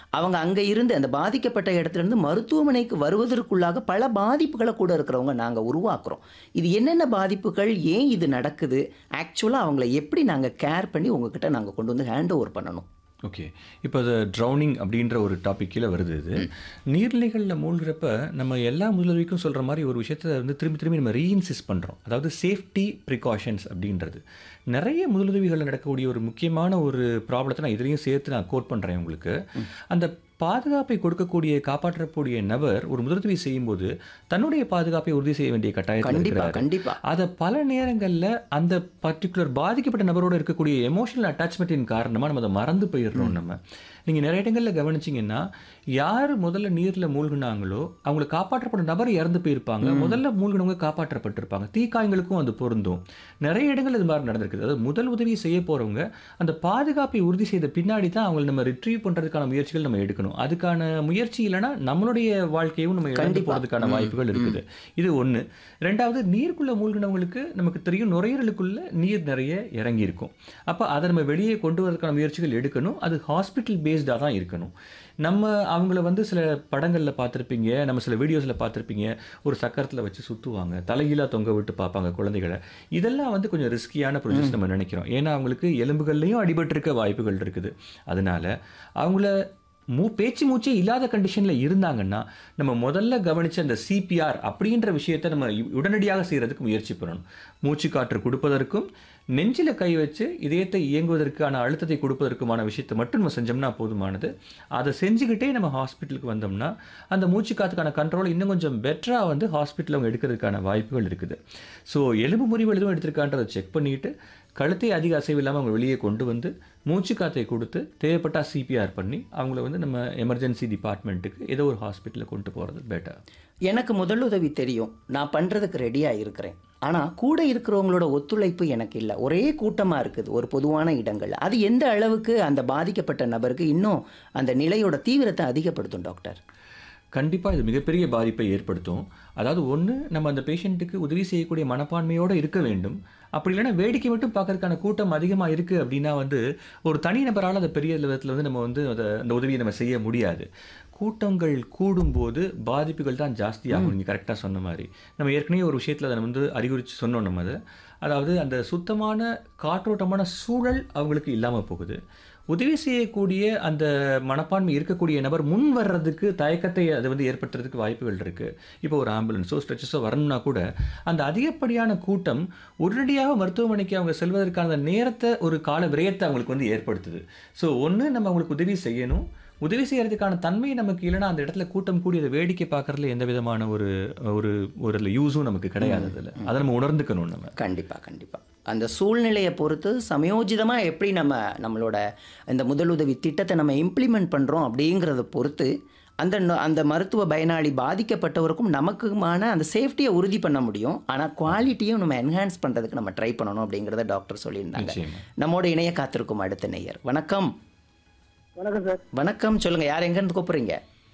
அவங்க அங்கே இருந்து அந்த பாதிக்கப்பட்ட இடத்துல இருந்து மருத்துவமனைக்கு வருவதற்குள்ளாக பல பாதிப்புகளை கூட இருக்கிறவங்க நாங்கள் உருவாக்குறோம் இது என்னென்ன பாதிப்புகள் ஏன் இது நடக்குது ஆக்சுவலாக அவங்கள எப்படி நாங்கள் கேர் பண்ணி உங்ககிட்ட நாங்கள் கொண்டு வந்து ஹேண்ட் ஓவர் பண்ணணும் ஓகே இப்போ அது ட்ரௌனிங் அப்படின்ற ஒரு டாபிக் கீழே வருது இது நீர்நிலைகளில் மூழ்கிறப்ப நம்ம எல்லா முதலுதவிக்கும் சொல்கிற மாதிரி ஒரு விஷயத்தை வந்து திரும்பி திரும்பி நம்ம ரீஇன்சிஸ் பண்ணுறோம் அதாவது சேஃப்டி ப்ரிகாஷன்ஸ் அப்படின்றது நிறைய முதலுதவிகளில் நடக்கக்கூடிய ஒரு முக்கியமான ஒரு ப்ராப்ளத்தை நான் இதுலேயும் சேர்த்து நான் கோட் பண்ணுறேன் உங்களுக்கு அந்த பாதுகாப்பை கொடுக்கக்கூடிய காப்பாற்றக்கூடிய நபர் ஒரு முதலுதவி செய்யும்போது தன்னுடைய பாதுகாப்பை உறுதி செய்ய வேண்டிய கட்டாயத்தில் கண்டிப்பாக இருக்கிறாரு கண்டிப்பாக அதை பல நேரங்களில் அந்த பர்டிகுலர் பாதிக்கப்பட்ட நபரோட இருக்கக்கூடிய எமோஷனல் அட்டாச்மெண்ட்டின் காரணமாக நம்ம அதை மறந்து போயிடுறோம் நம்ம நீங்கள் நிறைய இடங்களில் கவனிச்சிங்கன்னா யார் முதல்ல நீரில் மூழ்கினாங்களோ அவங்களை காப்பாற்றப்பட்ட நபர் இறந்து போயிருப்பாங்க முதல்ல மூழ்கினவங்க காப்பாற்றப்பட்டிருப்பாங்க தீக்காயங்களுக்கும் அது பொருந்தும் நிறைய இடங்கள் இது மாதிரி நடந்திருக்குது அதாவது முதல் உதவி செய்ய போகிறவங்க அந்த பாதுகாப்பை உறுதி செய்த பின்னாடி தான் அவங்களை நம்ம ரிட்ரீவ் பண்ணுறதுக்கான முயற்சிகள் நம்ம எடுக்கணும் அதுக்கான முயற்சி இல்லைன்னா நம்மளுடைய வாழ்க்கையும் நம்ம இழந்து கண்டிப்பா. போகிறதுக்கான வாய்ப்புகள் இருக்குது இது ஒன்று ரெண்டாவது நீருக்குள்ளே மூழ்கினவங்களுக்கு நமக்கு தெரியும் நுரையீரலுக்குள்ள நீர் நிறைய இறங்கி இருக்கும் அப்போ அதை நம்ம வெளியே கொண்டு வரதுக்கான முயற்சிகள் எடுக்கணும் அது ஹாஸ்பிட்டல் பேஸ்டாக தான் இருக்கணும் நம்ம அவங்கள வந்து சில படங்களில் பார்த்துருப்பீங்க நம்ம சில வீடியோஸில் பார்த்துருப்பீங்க ஒரு சக்கரத்தில் வச்சு சுற்றுவாங்க தலைகீழாக தொங்க விட்டு பார்ப்பாங்க குழந்தைகளை இதெல்லாம் வந்து கொஞ்சம் ரிஸ்கியான ப்ரொசஸ் நம்ம நினைக்கிறோம் ஏன்னா அவங்களுக்கு எலும்புகள்லையும் அடிபட்டிருக்க வாய்ப்புகள் இருக்குது அதனால அவங்கள மூ பேச்சு மூச்சே இல்லாத கண்டிஷனில் இருந்தாங்கன்னா நம்ம முதல்ல கவனிச்ச அந்த சிபிஆர் அப்படின்ற விஷயத்தை நம்ம இ- உடனடியாக செய்கிறதுக்கு முயற்சி பண்ணணும் மூச்சு காற்று கொடுப்பதற்கும் நெஞ்சில் கை வச்சு இதயத்தை இயங்குவதற்கான அழுத்தத்தை கொடுப்பதற்குமான விஷயத்தை மட்டும் நம்ம செஞ்சோம்னா போதுமானது அதை செஞ்சுக்கிட்டே நம்ம ஹாஸ்பிட்டலுக்கு வந்தோம்னா அந்த மூச்சு காத்துக்கான கண்ட்ரோல் இன்னும் கொஞ்சம் பெட்டராக வந்து ஹாஸ்பிட்டலில் அவங்க எடுக்கிறதுக்கான வாய்ப்புகள் இருக்குது ஸோ எலும்பு முறிவு எதுவும் எடுத்திருக்கான்றதை செக் பண்ணிட்டு கழுத்தை அதிக அசைவு இல்லாமல் அவங்க வெளியே கொண்டு வந்து மூச்சு காத்தை கொடுத்து தேவைப்பட்டா சிபிஆர் பண்ணி அவங்கள வந்து நம்ம எமர்ஜென்சி டிபார்ட்மெண்ட்டுக்கு ஏதோ ஒரு ஹாஸ்பிட்டலில் கொண்டு போகிறது பெட்டர் எனக்கு முதலுதவி தெரியும் நான் பண்ணுறதுக்கு ரெடியாக இருக்கிறேன் ஆனால் கூட இருக்கிறவங்களோட ஒத்துழைப்பு எனக்கு இல்லை ஒரே கூட்டமாக இருக்குது ஒரு பொதுவான இடங்கள் அது எந்த அளவுக்கு அந்த பாதிக்கப்பட்ட நபருக்கு இன்னும் அந்த நிலையோட தீவிரத்தை அதிகப்படுத்தும் டாக்டர் கண்டிப்பாக இது மிகப்பெரிய பாதிப்பை ஏற்படுத்தும் அதாவது ஒன்று நம்ம அந்த பேஷண்ட்டுக்கு உதவி செய்யக்கூடிய மனப்பான்மையோடு இருக்க வேண்டும் அப்படி இல்லைன்னா வேடிக்கை மட்டும் பார்க்கறதுக்கான கூட்டம் அதிகமாக இருக்குது அப்படின்னா வந்து ஒரு தனி நபரால் அதை பெரிய விதத்தில் வந்து நம்ம வந்து அதை அந்த உதவியை நம்ம செய்ய முடியாது கூட்டங்கள் கூடும்போது பாதிப்புகள் தான் ஜாஸ்தியாகும் நீங்கள் கரெக்டாக சொன்ன மாதிரி நம்ம ஏற்கனவே ஒரு விஷயத்தில் அதை வந்து அறிகுறித்து சொன்னோம் நம்ம அதை அதாவது அந்த சுத்தமான காற்றோட்டமான சூழல் அவங்களுக்கு இல்லாமல் போகுது உதவி செய்யக்கூடிய அந்த மனப்பான்மை இருக்கக்கூடிய நபர் முன் வர்றதுக்கு தயக்கத்தை அது வந்து ஏற்படுத்துறதுக்கு வாய்ப்புகள் இருக்குது இப்போ ஒரு ஆம்புலன்ஸோ ஸ்ட்ரெச்சஸோ வரணும்னா கூட அந்த அதிகப்படியான கூட்டம் உடனடியாக மருத்துவமனைக்கு அவங்க செல்வதற்கான அந்த நேரத்தை ஒரு கால விரயத்தை அவங்களுக்கு வந்து ஏற்படுத்துது ஸோ ஒன்று நம்ம அவங்களுக்கு உதவி செய்யணும் உதவி செய்யறதுக்கான தன்மை நமக்கு இல்லைன்னா அந்த இடத்துல கூட்டம் கூடி அதை வேடிக்கை பார்க்கறதுல எந்த விதமான ஒரு ஒரு ஒரு யூஸும் நமக்கு கிடையாது அதில் அதை நம்ம உணர்ந்துக்கணும் நம்ம கண்டிப்பாக கண்டிப்பாக அந்த சூழ்நிலையை பொறுத்து சமயோஜிதமாக எப்படி நம்ம நம்மளோட இந்த முதலுதவி திட்டத்தை நம்ம இம்ப்ளிமெண்ட் பண்ணுறோம் அப்படிங்கிறத பொறுத்து அந்த நொ- அந்த மருத்துவ பயனாளி பாதிக்கப்பட்டவருக்கும் நமக்குமான அந்த சேஃப்டியை உறுதி பண்ண முடியும் ஆனால் குவாலிட்டியும் நம்ம என்ஹான்ஸ் பண்ணுறதுக்கு நம்ம ட்ரை பண்ணணும் அப்படிங்கிறத டாக்டர் சொல்லியிருந்தாங்க நிச்சயமா நம்மோட இணைய காத்திருக்கும் அடுத்த நேயர் வணக்கம் வணக்கம் சார் வணக்கம் சொல்லுங்கள் யார் எங்கேருந்து கூப்பிட்றீங்க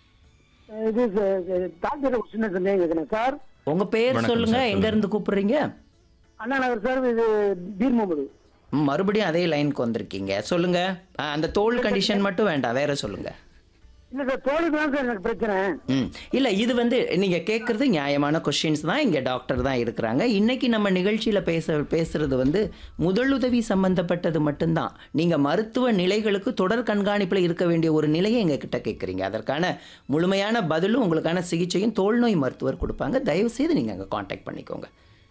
அஹ் இது ச- ச- டாக்டர் ஒரு சின்ன சந்தேகம் கேட்குறேன் சார் உங்கள் பேர் வணக்கம் சொல்லுங்கள் சார், எங்கேருந்து கூப்பிட்றீங்க அண்ணா நகர் சார் இது பீர் முகமது ம், மறுபடியும் அதே லைனுக்கு வந்திருக்கீங்க சொல்லுங்கள் அந்த தோல் கண்டிஷன் மட்டும் வேண்டாம் வேற சொல்லுங்கள் இல்லை சார் தோலுக்கு தான் சார் எனக்கு பிரச்சனை ம் இல்லை இது வந்து நீங்கள் கேட்குறது நியாயமான கொஷின்ஸ் தான் இங்கே டாக்டர் தான் இருக்கிறாங்க இன்னைக்கு நம்ம நிகழ்ச்சியில் பேச பேசுறது வந்து முதலுதவி சம்பந்தப்பட்டது மட்டும்தான் நீங்கள் மருத்துவ நிலைகளுக்கு தொடர் கண்காணிப்பில் இருக்க வேண்டிய ஒரு நிலையை எங்ககிட்ட கேட்குறீங்க அதற்கான முழுமையான பதிலும் உங்களுக்கான சிகிச்சையும் தோல்நோய் மருத்துவர் கொடுப்பாங்க தயவுசெய்து நீங்கள் அங்கே காண்டாக்ட் பண்ணிக்கோங்க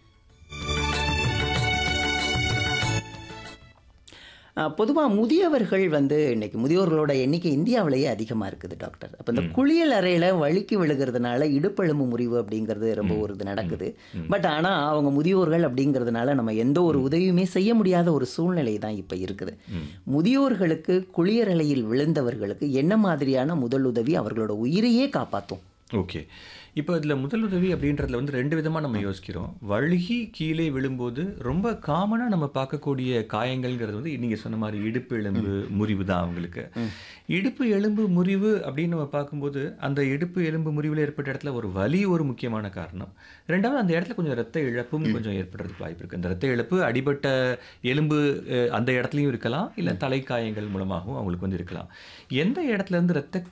பொதுவாக முதியவர்கள் வந்து இன்னைக்கு முதியோர்களோட எண்ணிக்கை இந்தியாவிலேயே அதிகமாக இருக்குது டாக்டர் அப்போ இந்த குளியல் அறையில் வழுக்கி விழுகிறதுனால இடுப்பெலும்பு முறிவு அப்படிங்கிறது ரொம்ப ஒரு இது நடக்குது பட் ஆனால் அவங்க முதியோர்கள் அப்படிங்கிறதுனால நம்ம எந்த ஒரு உதவியுமே செய்ய முடியாத ஒரு சூழ்நிலை தான் இப்போ இருக்குது முதியோர்களுக்கு குளியலறையில் விழுந்தவர்களுக்கு என்ன மாதிரியான முதலுதவி அவர்களோட உயிரையே காப்பாற்றும் ஓகே இப்போ இதில் முதலுதவி அப்படின்றதுல வந்து ரெண்டு விதமாக நம்ம யோசிக்கிறோம் வழுகி கீழே விழும்போது ரொம்ப காமனாக நம்ம பார்க்கக்கூடிய காயங்கள்ங்கிறது வந்து நீங்கள் சொன்ன மாதிரி இடுப்பு எலும்பு முறிவு தான் அவங்களுக்கு இடுப்பு எலும்பு முறிவு அப்படின்னு நம்ம பார்க்கும்போது அந்த இடுப்பு எலும்பு முறிவில் ஏற்பட்ட இடத்துல ஒரு வலி ஒரு முக்கியமான காரணம் ரெண்டாவது அந்த இடத்துல கொஞ்சம் ரத்த இழப்பும் கொஞ்சம் ஏற்படுறதுக்கு வாய்ப்பு இருக்குது அந்த ரத்த இழப்பு அடிபட்ட எலும்பு அஹ், அந்த இடத்துலையும் இருக்கலாம் இல்லை தலைக்காயங்கள் மூலமாகவும் அவங்களுக்கு வந்து இருக்கலாம் எந்த இடத்துல இருந்து ரத்த